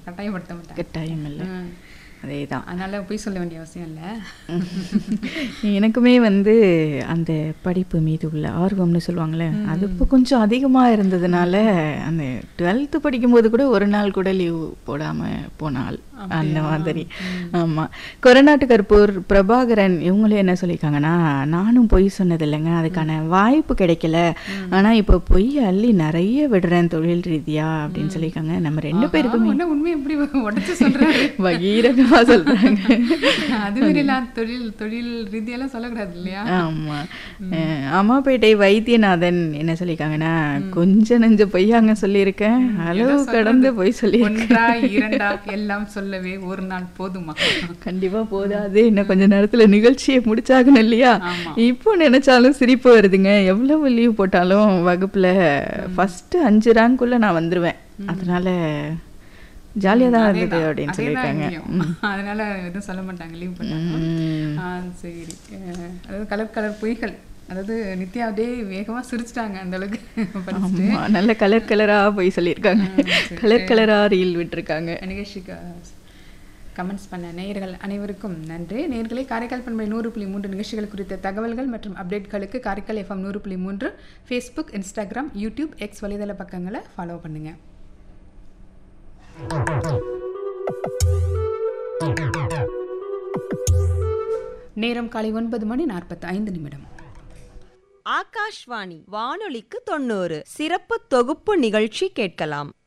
கட்டாயப்படுத்த மாட்டாங்க கட்டாயம் இல்லை ம். அதே தான் அதனால போய் சொல்ல வேண்டிய அவசியம் இல்லை எனக்குமே வந்து அந்த படிப்பு மீது உள்ள ஆர்வம்னு சொல்லுவாங்கள்ல அது இப்போ கொஞ்சம் அதிகமாக இருந்ததுனால அந்த டுவெல்த்து படிக்கும்போது கூட ஒரு நாள் கூட லீவ் போடாமல் போனால் அந்த மாதிரி ஆமாம் கொரநாட்டு கற்பூர் பிரபாகரன் இவங்களும் என்ன சொல்லியிருக்காங்கன்னா நானும் பொய் சொன்னது இல்லைங்க அதுக்கான வாய்ப்பு கிடைக்கல ஆனால் இப்போ பொய் அள்ளி நிறைய விடுறேன் தொழில் ரீதியா அப்படின்னு சொல்லியிருக்காங்க நம்ம ரெண்டு பேருக்குமே என்ன உண்மை எப்படி உடச்சு சொல்றாரு பகீரகமாக சொல்கிறாங்க அது மாதிரி எல்லாம் தொழில் தொழில் ரீதியெல்லாம் சொல்லக்கூடாது இல்லையா ஆமா அஹ் அம்மாப்பேட்டை வைத்தியநாதன் என்ன சொல்லியிருக்காங்கன்னா கொஞ்ச நெஞ்ச பொய்யாங்க சொல்லியிருக்கேன் அளவு கடந்து பொய் சொல்லி ஒன்றா இரண்டா எல்லாம் சொல்லவே ஒரு நாள் போதுமா கண்டிப்பா போதாது இன்னும் கொஞ்ச நேரத்துல நிகழ்ச்சியை முடிச்சாகணும் இல்லையா ஆமா. இப்போ நினைச்சாலும் சிரிப்பு வருதுங்க எவ்வளவு லீவ் போட்டாலும் வகுப்புல ஃபர்ஸ்ட் அஞ்சு ரேங்க்குள்ள நான் வந்துருவேன் அதனால ஜாலியா தான் இருந்தது அப்படின்னு அதேதான் சொல்லியிருக்காங்க இங்கேயும். அதனால எதுவும் சொல்ல மாட்டாங்க லீவ் பண்ணாங்க ம். ஆ, சரி அஹ், அதாவது கலர் கலர் பொய்கள் அதாவது நித்யா அப்படியே வேகமா சிரிச்சிட்டாங்க அந்த அளவுக்கு படிச்சுட்டு ஆமா நல்ல கலர் கலரா போய் சொல்லியிருக்காங்க கலர் கலரா ரீல் விட்டுருக்காங்க நிகழ்ச்சிக்கு கமெண்ட்ஸ் பண்ண நேயர்கள் அனைவருக்கும் நன்றி நேயர்களே காரைக்கால் பண்பை நூறு புள்ளி மூன்று நிகழ்ச்சிகள் குறித்த தகவல்கள் மற்றும் அப்டேட்களுக்கு காரைக்கால் எஃப்எம் நூறு புள்ளி மூன்று ஃபேஸ்புக் இன்ஸ்டாகிராம் யூடியூப் எக்ஸ் வலைதள பக்கங்களை ஃபாலோ பண்ணுங்க நேரம் காலை ஒன்பது மணி நாற்பத்தி ஐந்து நிமிடம் ஆகாஷ்வாணி வானொலிக்கு தொண்ணூறு சிறப்பு தொகுப்பு நிகழ்ச்சி கேட்கலாம்